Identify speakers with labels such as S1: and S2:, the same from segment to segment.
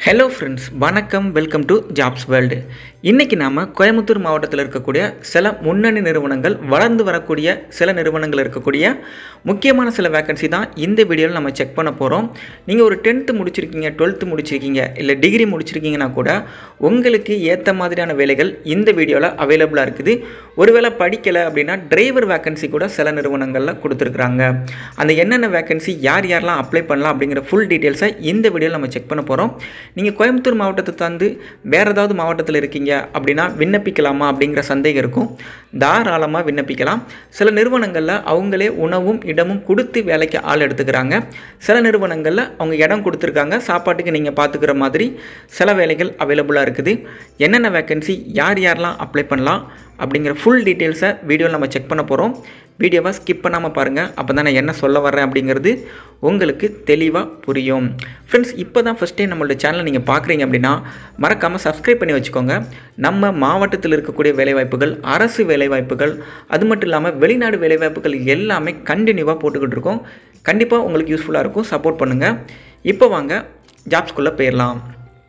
S1: hello friends வணக்கம் welcome to jobs world இன்றைக்கி நாம் கோயம்புத்தூர் மாவட்டத்தில் இருக்கக்கூடிய சில முன்னணி நிறுவனங்கள் வளர்ந்து வரக்கூடிய சில நிறுவனங்கள் இருக்கக்கூடிய முக்கியமான சில வேக்கன்சி தான் இந்த வீடியோவில் நம்ம செக் பண்ண போகிறோம் நீங்கள் ஒரு டென்த்து முடிச்சிருக்கீங்க டுவெல்த்து முடிச்சிருக்கீங்க இல்லை டிகிரி முடிச்சிருக்கீங்கன்னா கூட உங்களுக்கு ஏற்ற மாதிரியான வேலைகள் இந்த வீடியோவில் அவைலபிளாக இருக்குது ஒருவேளை படிக்கலை அப்படின்னா டிரைவர் வேக்கன்சி கூட சில நிறுவனங்களில் கொடுத்துருக்குறாங்க அந்த என்னென்ன வேக்கன்சி யார் யாரெல்லாம் அப்ளை பண்ணலாம் அப்படிங்கிற ஃபுல் டீட்டெயில்ஸை இந்த வீடியோவில் நம்ம செக் பண்ண போகிறோம் நீங்கள் கோயம்புத்தூர் மாவட்டத்தை தாண்டி வேறு ஏதாவது மாவட்டத்தில் இருக்கீங்க அப்படின்னா விண்ணப்பிக்கலாமா அப்படிங்கிற சந்தேகம் இருக்கும் தாராளமாக விண்ணப்பிக்கலாம் சில நிறுவனங்களில் அவங்களே உணவும் இடமும் கொடுத்து வேலைக்கு ஆள் எடுத்துக்கிறாங்க சில நிறுவனங்களில் அவங்க இடம் கொடுத்துருக்காங்க சாப்பாட்டுக்கு நீங்கள் பார்த்துக்கிற மாதிரி சில வேலைகள் அவைலபிளாக இருக்குது என்னென்ன வேக்கன்சி யார் யாரெல்லாம் அப்ளை பண்ணலாம் அப்படிங்கிற ஃபுல் டீட்டெயில்ஸை வீடியோவில் நம்ம செக் பண்ண போகிறோம் வீடியோவை ஸ்கிப் பண்ணாமல் பாருங்கள் அப்போ தான் நான் என்ன சொல்ல வரேன் அப்படிங்கிறது உங்களுக்கு தெளிவாக புரியும் ஃப்ரெண்ட்ஸ் இப்போ தான் ஃபஸ்ட் டைம் நம்மளோட சேனலை நீங்கள் பார்க்குறீங்க அப்படின்னா மறக்காமல் சப்ஸ்கிரைப் பண்ணி வச்சுக்கோங்க நம்ம மாவட்டத்தில் இருக்கக்கூடிய வேலைவாய்ப்புகள் அரசு வேலைவாய்ப்புகள் அது மட்டும் இல்லாமல் வெளிநாடு வேலைவாய்ப்புகள் எல்லாமே கண்டினியூவாக போட்டுக்கிட்டு இருக்கோம் கண்டிப்பாக உங்களுக்கு யூஸ்ஃபுல்லாக இருக்கும் சப்போர்ட் பண்ணுங்கள் இப்போ வாங்க ஜாப்ஸ்குள்ளே போயிடலாம்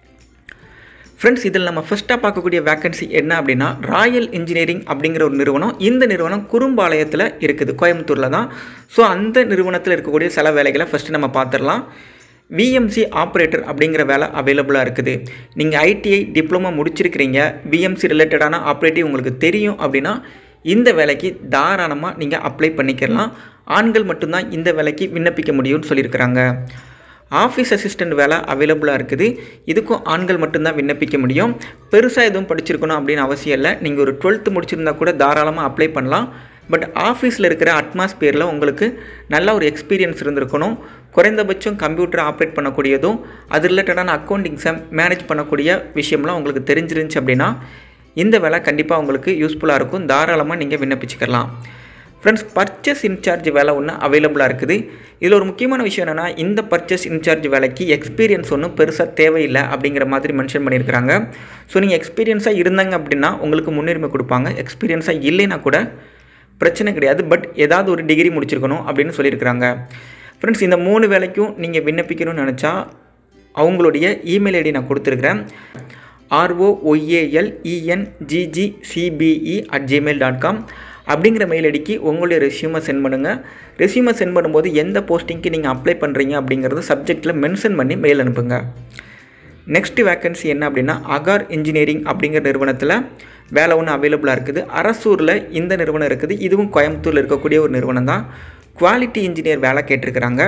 S1: ஃப்ரெண்ட்ஸ் இதில் நம்ம ஃபஸ்ட்டாக பார்க்கக்கூடிய வேக்கன்சி என்ன அப்படின்னா ராயல் இன்ஜினியரிங் அப்படிங்கிற ஒரு நிறுவனம் இந்த நிறுவனம் குறும்பாளையத்தில் இருக்குது கோயம்புத்தூரில் தான் ஸோ அந்த நிறுவனத்தில் இருக்கக்கூடிய சில வேலைகளை ஃபஸ்ட்டு நம்ம பார்த்துடலாம் விஎம்சி ஆப்ரேட்டர் அப்படிங்கிற வேலை அவைலபிளாக இருக்குது நீங்கள் ஐடிஐ டிப்ளமோ முடிச்சிருக்கிறீங்க விஎம்சி ரிலேட்டடான ஆப்ரேட்டிவ் உங்களுக்கு தெரியும் அப்படின்னா இந்த வேலைக்கு தாராளமாக நீங்கள் அப்ளை பண்ணிக்கலாம் ஆண்கள் மட்டும்தான் இந்த வேலைக்கு விண்ணப்பிக்க முடியும்னு சொல்லியிருக்கிறாங்க ஆஃபீஸ் அசிஸ்டண்ட் வேலை அவைலபிளாக இருக்குது இதுக்கும் ஆண்கள் மட்டும்தான் விண்ணப்பிக்க முடியும் பெருசாக எதுவும் படிச்சிருக்கணும் அப்படின்னு அவசியம் இல்லை நீங்கள் ஒரு டுவெல்த்து முடிச்சிருந்தா கூட தாராளமாக அப்ளை பண்ணலாம் பட் ஆஃபீஸில் இருக்கிற அட்மாஸ்பியரில் உங்களுக்கு நல்ல ஒரு எக்ஸ்பீரியன்ஸ் இருந்திருக்கணும் குறைந்தபட்சம் கம்ப்யூட்டர் ஆப்ரேட் பண்ணக்கூடியதும் அது ரிலேட்டடான அக்கௌண்டிங்ஸை மேனேஜ் பண்ணக்கூடிய விஷயம்லாம் உங்களுக்கு தெரிஞ்சிருந்துச்சு அப்படின்னா இந்த வேலை கண்டிப்பாக உங்களுக்கு யூஸ்ஃபுல்லாக இருக்கும் தாராளமாக நீங்கள் விண்ணப்பிச்சுக்கலாம் ஃப்ரெண்ட்ஸ் பர்ச்சேஸ் இன்சார்ஜ் வேலை ஒன்று அவைலபிளாக இருக்குது இதில் ஒரு முக்கியமான விஷயம் என்னென்னா இந்த பர்ச்சேஸ் இன்சார்ஜ் வேலைக்கு எக்ஸ்பீரியன்ஸ் ஒன்றும் பெருசாக தேவையில்லை அப்படிங்கிற மாதிரி மென்ஷன் பண்ணியிருக்கிறாங்க ஸோ நீங்கள் எக்ஸ்பீரியன்ஸாக இருந்தாங்க அப்படின்னா உங்களுக்கு முன்னுரிமை கொடுப்பாங்க எக்ஸ்பீரியன்ஸாக இல்லைன்னா கூட பிரச்சனை கிடையாது பட் ஏதாவது ஒரு டிகிரி முடிச்சிருக்கணும் அப்படின்னு சொல்லியிருக்கிறாங்க ஃப்ரெண்ட்ஸ் இந்த மூணு வேலைக்கும் நீங்கள் விண்ணப்பிக்கணும்னு நினச்சா அவங்களுடைய இமெயில் ஐடி நான் கொடுத்துருக்குறேன் ஆர்ஓஒய்ஏஎல் இஎன்ஜிஜிசிபிஇ அட் ஜிமெயில் டாட் காம் அப்படிங்கிற மெயில் ஐடிக்கு உங்களுடைய ரெஸ்யூமை சென்ட் பண்ணுங்கள் ரெஸ்யூமை சென்ட் பண்ணும்போது எந்த போஸ்டிங்க்கு நீங்கள் அப்ளை பண்ணுறீங்க அப்படிங்கிறது சப்ஜெக்டில் மென்ஷன் பண்ணி மெயில் அனுப்புங்க நெக்ஸ்ட் வேக்கன்சி என்ன அப்படின்னா அகார் இன்ஜினியரிங் அப்படிங்கிற நிறுவனத்தில் வேலை ஒன்று அவைலபிளாக இருக்குது அரசூரில் இந்த நிறுவனம் இருக்குது இதுவும் கோயம்புத்தூரில் இருக்கக்கூடிய ஒரு நிறுவனம் தான் குவாலிட்டி இன்ஜினியர் வேலை கேட்டிருக்கிறாங்க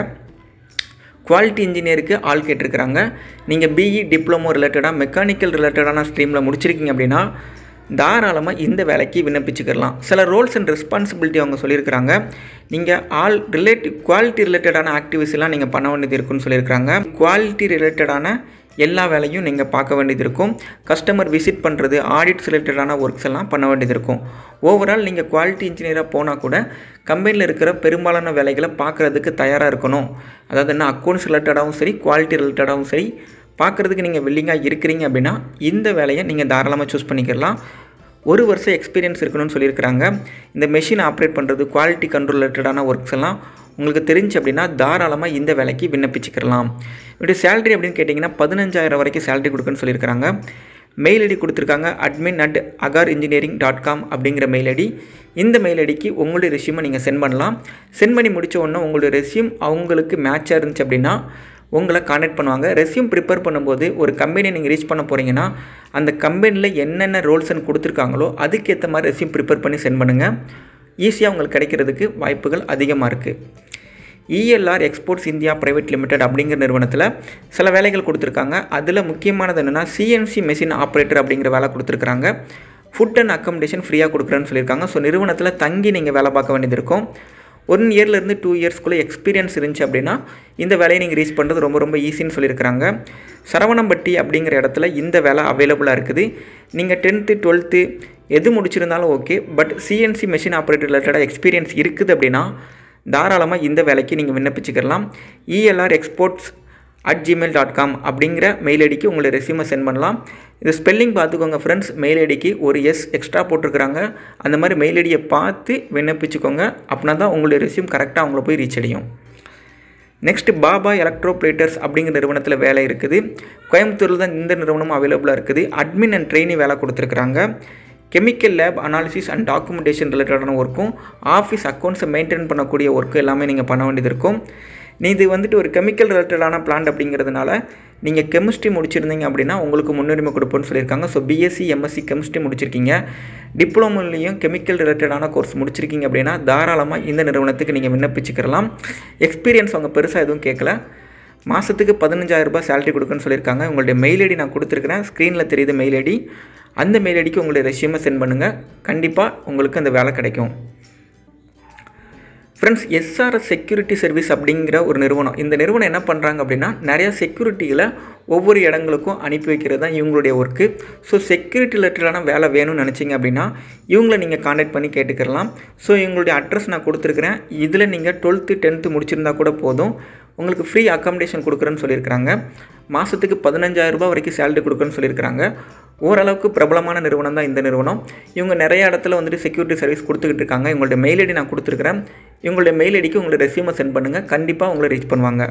S1: குவாலிட்டி இன்ஜினியருக்கு ஆள் கேட்டிருக்கிறாங்க நீங்கள் பிஇ டிப்ளமோ ரிலேட்டடாக மெக்கானிக்கல் ரிலேட்டடான ஸ்ட்ரீமில் முடிச்சிருக்கீங்க அப்படின்னா தாராளமாக இந்த வேலைக்கு விண்ணப்பிச்சுக்கலாம் சில ரோல்ஸ் அண்ட் ரெஸ்பான்சிபிலிட்டி அவங்க சொல்லியிருக்கிறாங்க நீங்கள் ஆல் ரிலேட்டிவ் குவாலிட்டி ரிலேட்டடான ஆக்டிவிட்டிஸ்லாம் நீங்கள் பண்ண வேண்டியது இருக்குன்னு சொல்லியிருக்கிறாங்க குவாலிட்டி ரிலேட்டடான எல்லா வேலையும் நீங்கள் பார்க்க வேண்டியது இருக்கும் கஸ்டமர் விசிட் பண்ணுறது ஆடிட்ஸ் ரிலேட்டடான ஒர்க்ஸ் எல்லாம் பண்ண வேண்டியது இருக்கும் ஓவரால் நீங்கள் குவாலிட்டி இன்ஜினியராக போனால் கூட கம்பெனியில் இருக்கிற பெரும்பாலான வேலைகளை பார்க்குறதுக்கு தயாராக இருக்கணும் அதாவது என்ன அக்கௌண்ட்ஸ் ரிலேட்டடாகவும் சரி குவாலிட்டி ரிலேட்டடாகவும் சரி பார்க்குறதுக்கு நீங்கள் வில்லிங்காக இருக்கிறீங்க அப்படின்னா இந்த வேலையை நீங்கள் தாராளமாக சூஸ் பண்ணிக்கலாம் ஒரு வருஷம் எக்ஸ்பீரியன்ஸ் இருக்கணும்னு சொல்லியிருக்கிறாங்க இந்த மெஷின் ஆப்ரேட் பண்ணுறது குவாலிட்டி கண்ட்ரோல் ரிலேட்டடான ஒர்க்ஸ் எல்லாம் உங்களுக்கு தெரிஞ்சு அப்படின்னா தாராளமாக இந்த வேலைக்கு விண்ணப்பிச்சுக்கலாம் இப்படி சேலரி அப்படின்னு கேட்டிங்கன்னா பதினஞ்சாயிரம் வரைக்கும் சேலரி கொடுக்குன்னு சொல்லியிருக்கிறாங்க மெயில் ஐடி கொடுத்துருக்காங்க admin at Agar engineering dot com அப்படிங்கிற மெயில் ஐடி இந்த மெயில் ஐடிக்கு உங்களுடைய ரெஸ்யூமை நீங்கள் சென்ட் பண்ணலாம் சென்ட் பண்ணி முடித்த உடனே உங்களுடைய ரெஸ்யூம் அவங்களுக்கு மேட்சாக இருந்துச்சு அப்படின்னா உங்களை கான்டாக்ட் பண்ணுவாங்க ரெஸ்யூம் ப்ரிப்பேர் பண்ணும்போது ஒரு கம்பெனியை நீங்கள் ரீச் பண்ண போகிறீங்கன்னா அந்த கம்பெனியில் என்னென்ன ரோல்ஸ்ன்னு கொடுத்துருக்காங்களோ அதுக்கேற்ற மாதிரி ரெஸ்யூம் ப்ரிப்பேர் பண்ணி சென்ட் பண்ணுங்கள் ஈஸியாக உங்களுக்கு கிடைக்கிறதுக்கு வாய்ப்புகள் அதிகமாக இருக்குது ELR exports India private limited அப்படிங்கிற நிறுவனத்தில் சில வேலைகள் கொடுத்துருக்காங்க அதில் முக்கியமானது என்னென்னா சிஎன்சி மெஷின் ஆப்ரேட்டர் அப்படிங்கிற வேலை கொடுத்துருக்காங்க ஃபுட் அண்ட் அக்கமடேஷன் ஃப்ரீயாக கொடுக்குறேன்னு சொல்லியிருக்காங்க ஸோ நிறுவனத்தில் தங்கி நீங்கள் வேலை பார்க்க வேண்டியது இருக்கும் ஒன் இயர்லேருந்து டூ இயர்ஸ்க்குள்ளே எக்ஸ்பீரியன்ஸ் இருந்துச்சு அப்படின்னா இந்த வேலையை நீங்கள் ரீச் பண்ணுறது ரொம்ப ரொம்ப ஈஸின்னு சொல்லியிருக்கிறாங்க சரவணம்பட்டி அப்படிங்கிற இடத்துல இந்த வேலை அவைலபிளாக இருக்குது நீங்கள் டென்த்து டுவெல்த்து எது முடிச்சிருந்தாலும் okay but CNC machine operator ரிலேட்டடாக எக்ஸ்பீரியன்ஸ் இருக்குது அப்படின்னா தாராளமாக இந்த வேலைக்கு நீங்கள் விண்ணப்பிச்சுக்கலாம் ELR exports at Gmail dot com அப்படிங்கிற மெயில் ஐடிக்கு உங்களை ரெஸ்யூமை சென்ட் பண்ணலாம் இது ஸ்பெல்லிங் பார்த்துக்கோங்க ஃப்ரெண்ட்ஸ் மெயில் ஐடிக்கு ஒரு எஸ் எக்ஸ்ட்ரா போட்டிருக்கிறாங்க அந்த மாதிரி மெயில் ஐடியை பார்த்து விண்ணப்பிச்சுக்கோங்க அப்படின்னா தான் உங்களுடைய ரெஸ்யூம் கரெக்டாக அவங்கள போய் ரீச் அடையும் நெக்ஸ்ட் பாபா எலக்ட்ரோப்ளேட்டர்ஸ் அப்படிங்கிற நிறுவனத்தில் வேலை இருக்குது கோயம்புத்தூரில் தான் இந்த நிறுவனம் அவைலபிளாக இருக்குது அட்மின் அண்ட் ட்ரெயினி வேலை கொடுத்துருக்குறாங்க chemical lab analysis and documentation ரிலேட்டடான ஒர்க்கும் ஆஃபீஸ் அக்கௌண்ட்ஸை மெயின்டைன் பண்ணக்கூடிய ஒர்க்கு எல்லாமே நீங்கள் பண்ண வேண்டியது இருக்கும் நீ இது வந்துட்டு ஒரு கெமிக்கல் ரிலேட்டடான பிளான்ட் அப்படிங்கிறதுனால நீங்கள் கெமிஸ்ட்ரி முடிச்சிருந்தீங்க அப்படின்னா உங்களுக்கு முன்னுரிமை கொடுப்போன்னு சொல்லியிருக்காங்க ஸோ பிஎஸ்சி எம்எஸ்சி கெமிஸ்ட்ரி முடிச்சிருக்கீங்க டிப்ளமோலையும் கெமிக்கல் ரிலேட்டடான கோர்ஸ் முடிச்சிருக்கீங்க அப்படின்னா தாராளமாக இந்த நிறுவனத்துக்கு நீங்கள் விண்ணப்பிச்சுக்கிறலாம் எக்ஸ்பீரியன்ஸ் அவங்க பெருசாக எதுவும் கேட்கல மாதத்துக்கு பதினஞ்சாயிரரூபா சேலரி கொடுக்குன்னு சொல்லியிருக்காங்க உங்களுடைய மெயில் ஐடி நான் கொடுத்துருக்குறேன் ஸ்க்ரீனில் தெரியுது மெயில் ஐடி அந்த மெயில் ஐடிக்கு உங்களுடைய ரெஷ்யூமை சென்ட் பண்ணுங்கள் கண்டிப்பாக உங்களுக்கு அந்த வேலை கிடைக்கும் ஃப்ரெண்ட்ஸ் எஸ்ஆர்எஸ் செக்யூரிட்டி சர்வீஸ் அப்படிங்கிற ஒரு நிறுவனம் இந்த நிறுவனம் என்ன பண்ணுறாங்க அப்படின்னா நிறையா செக்யூரிட்டியில் ஒவ்வொரு இடங்களுக்கும் அனுப்பி வைக்கிறது தான் இவங்களுடைய ஒர்க்கு ஸோ செக்யூரிட்டி ரிலேட்டடான வேலை வேணும்னு நினச்சிங்க அப்படின்னா இவங்கள நீங்கள் காண்டாக்ட் பண்ணி கேட்டுக்கிறலாம் ஸோ இவங்களுடைய அட்ரஸ் நான் கொடுத்துருக்குறேன் இதில் நீங்கள் டுவெல்த்து டென்த்து முடிச்சிருந்தா கூட போதும் உங்களுக்கு ஃப்ரீ அக்காமடேஷன் கொடுக்குறேன்னு சொல்லியிருக்கிறாங்க மாதத்துக்கு பதினஞ்சாயிரரூபா வரைக்கும் சேலரி கொடுக்குறேன்னு சொல்லியிருக்கிறாங்க ஓரளவுக்கு பிரபலமான நிறுவனம் தான் இந்த நிறுவனம் இவங்க நிறைய இடத்துல வந்துட்டு செக்யூரிட்டி சர்வீஸ் கொடுத்துக்கிட்டு இருக்காங்க இவங்களுடைய மெயில் ஐடி நான் கொடுத்துருக்குறேன் இவங்களுடைய மெயில் ஐடிக்கு உங்களுடைய ரெசியூமை சென்ட் பண்ணுங்கள் கண்டிப்பாக உங்களை ரீச் பண்ணுவாங்க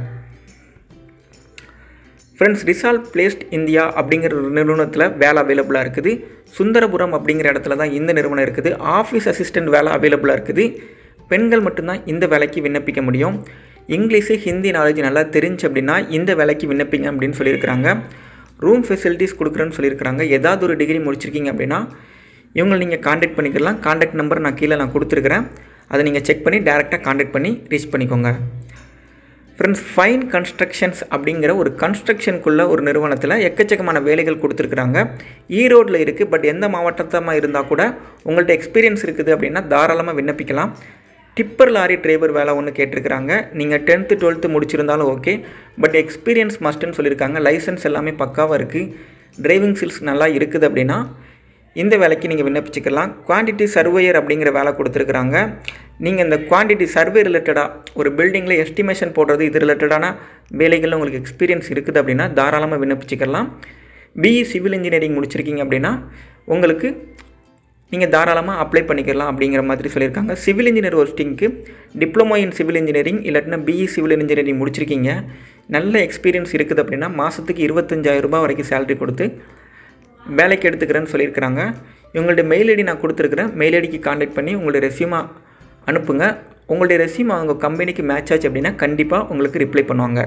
S1: ஃப்ரெண்ட்ஸ் ரிசால்வ் பிளேஸ்ட் இந்தியா அப்படிங்கிற ஒரு நிறுவனத்தில் வேலை அவைலபிளாக இருக்குது சுந்தரபுரம் அப்படிங்கிற இடத்துல தான் இந்த நிறுவனம் இருக்குது ஆஃபீஸ் அசிஸ்டண்ட் வேலை அவைலபிளாக இருக்குது பெண்கள் மட்டும்தான் இந்த வேலைக்கு விண்ணப்பிக்க முடியும் இங்கிலீஷு ஹிந்தி நாலேஜ் நல்லா தெரிஞ்சு அப்படின்னா இந்த வேலைக்கு விண்ணப்பிங்க அப்படின்னு சொல்லியிருக்கிறாங்க ரூம் ஃபெசிலிட்டிஸ் கொடுக்குறேன்னு சொல்லியிருக்கிறாங்க ஏதாவது ஒரு டிகிரி முடிச்சிருக்கீங்க அப்படின்னா இவங்களை நீங்கள் காண்டாக்ட் பண்ணிக்கலாம் காண்டாக்ட் நம்பர் நான் கீழே நான் கொடுத்துருக்குறேன் அதை நீங்கள் செக் பண்ணி டேரெக்டாக காண்டாக்ட் பண்ணி ரீச் பண்ணிக்கோங்க ஃப்ரெண்ட்ஸ் ஃபைன் கன்ஸ்ட்ரக்ஷன்ஸ் அப்படிங்கிற ஒரு கன்ஸ்ட்ரக்ஷனுக்குள்ள ஒரு நிறுவனத்தில் எக்கச்சக்கமான வேலைகள் கொடுத்துருக்குறாங்க ஈரோடில் இருக்குது பட் எந்த மாவட்டத்தமாக இருந்தால் கூட உங்கள்ட்ட எக்ஸ்பீரியன்ஸ் இருக்குது அப்படின்னா தாராளமாக விண்ணப்பிக்கலாம் டிப்பர் லாரி டிரைவர் வேலை ஒன்று கேட்டிருக்கிறாங்க நீங்கள் டென்த்து டுவெல்த்து முடிச்சிருந்தாலும் ஓகே பட் எக்ஸ்பீரியன்ஸ் மஸ்ட்டுன்னு சொல்லியிருக்காங்க லைசன்ஸ் எல்லாமே பக்காவாக இருக்குது டிரைவிங் ஸ்கில்ஸ் நல்லா இருக்குது அப்படின்னா இந்த வேலைக்கு நீங்கள் விண்ணப்பிச்சுக்கலாம் குவான்டிட்டி சர்வேயர் அப்படிங்கிற வேலை கொடுத்துருக்குறாங்க நீங்கள் இந்த குவான்டிட்டி சர்வே ரிலேட்டடாக ஒரு பில்டிங்கில் எஸ்டிமேஷன் போடுறது இது ரிலேட்டடான வேலைகளில் உங்களுக்கு எக்ஸ்பீரியன்ஸ் இருக்குது அப்படின்னா தாராளமாக விண்ணப்பிச்சுக்கலாம் பிஇ சிவில் இன்ஜினியரிங் முடிச்சிருக்கீங்க அப்படின்னா உங்களுக்கு நீங்கள் தாராளமாக அப்ளை பண்ணிக்கலாம் அப்படிங்கிற மாதிரி சொல்லியிருக்காங்க சிவில் இன்ஜினியர் போஸ்டிங்க்கு டிப்ளமோ இன் சிவில் இன்ஜினியரிங் இல்லாட்டினா பிஇ சிவில் இன்ஜினியரிங் முடிச்சிருக்கீங்க நல்ல எக்ஸ்பீரியன்ஸ் இருக்குது அப்படின்னா மாதத்துக்கு இருபத்தஞ்சாயிரம் ரூபாய் வரைக்கும் சேலரி கொடுத்து வேலைக்கு எடுத்துக்கிறேன்னு சொல்லியிருக்கிறாங்க இவங்களுடைய மெயில் ஐடி நான் கொடுத்துருக்குறேன் மெயில் ஐடிக்கு காண்டாக்ட் பண்ணி உங்களுடைய ரெசியூமா அனுப்புங்க உங்களுடைய ரெசியூம் அவங்க கம்பெனிக்கு மேட்ச் ஆச்சு அப்படின்னா கண்டிப்பாக உங்களுக்கு ரிப்ளை பண்ணுவாங்க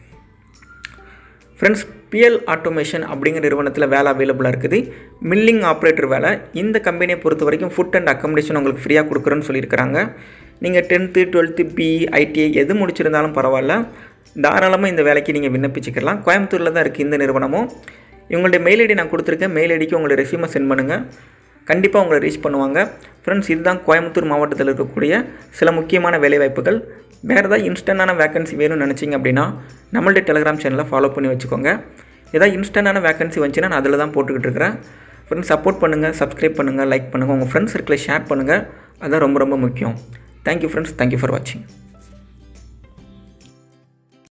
S1: ஃப்ரெண்ட்ஸ் பிஎல் ஆட்டோமேஷன் அப்படிங்கிற நிறுவனத்தில் வேலை அவைலபிளாக இருக்குது மில்லிங் ஆப்ரேட்டர் வேலை இந்த கம்பெனியை பொறுத்த வரைக்கும் ஃபுட் அண்ட் அக்கமடேஷன் உங்களுக்கு ஃப்ரீயாக கொடுக்குறேன்னு சொல்லியிருக்கிறாங்க நீங்கள் டென்த்து டுவெல்த்து பிஇ ஐடிஐ எது முடிச்சிருந்தாலும் பரவாயில்ல தாராளமாக இந்த வேலைக்கு நீங்கள் விண்ணப்பிச்சுக்கலாம் கோயம்புத்தூரில் தான் இருக்குது இந்த நிறுவனமும் இவங்களுடைய மெயில் ஐடி நான் கொடுத்துருக்கேன் மெயில் ஐடிக்கு உங்களுடைய ரெசியூமை சென்ட் பண்ணுங்கள் கண்டிப்பாக உங்களை ரீச் பண்ணுவாங்க ஃப்ரெண்ட்ஸ் இதுதான் கோயம்புத்தூர் மாவட்டத்தில் இருக்கக்கூடிய சில முக்கியமான வேலைவாய்ப்புகள் வேறு ஏதாவது இன்ஸ்டன்டான வேகன்சி வேணும்னு நினச்சிங்க அப்படின்னா நம்மளுடைய டெலிகிராம் சேனலை ஃபாலோ பண்ணி வச்சுக்கோங்க ஏதாவது இன்ஸ்டன்டான வேகன்சி வந்துச்சுன்னா நான் அதில் தான் போட்டுக்கிட்டு இருக்கிறேன் ஃப்ரெண்ட்ஸ் சப்போர்ட் பண்ணுங்கள் சப்ஸ்கிரைப் பண்ணுங்கள் லைக் பண்ணுங்கள் உங்கள் ஃப்ரெண்ட்ஸ் சர்க்கிளை ஷேர் பண்ணுங்கள் அதுதான் ரொம்ப ரொம்ப முக்கியம் தேங்க்யூ ஃப்ரெண்ட்ஸ் தேங்க்யூ ஃபார் வாட்சிங்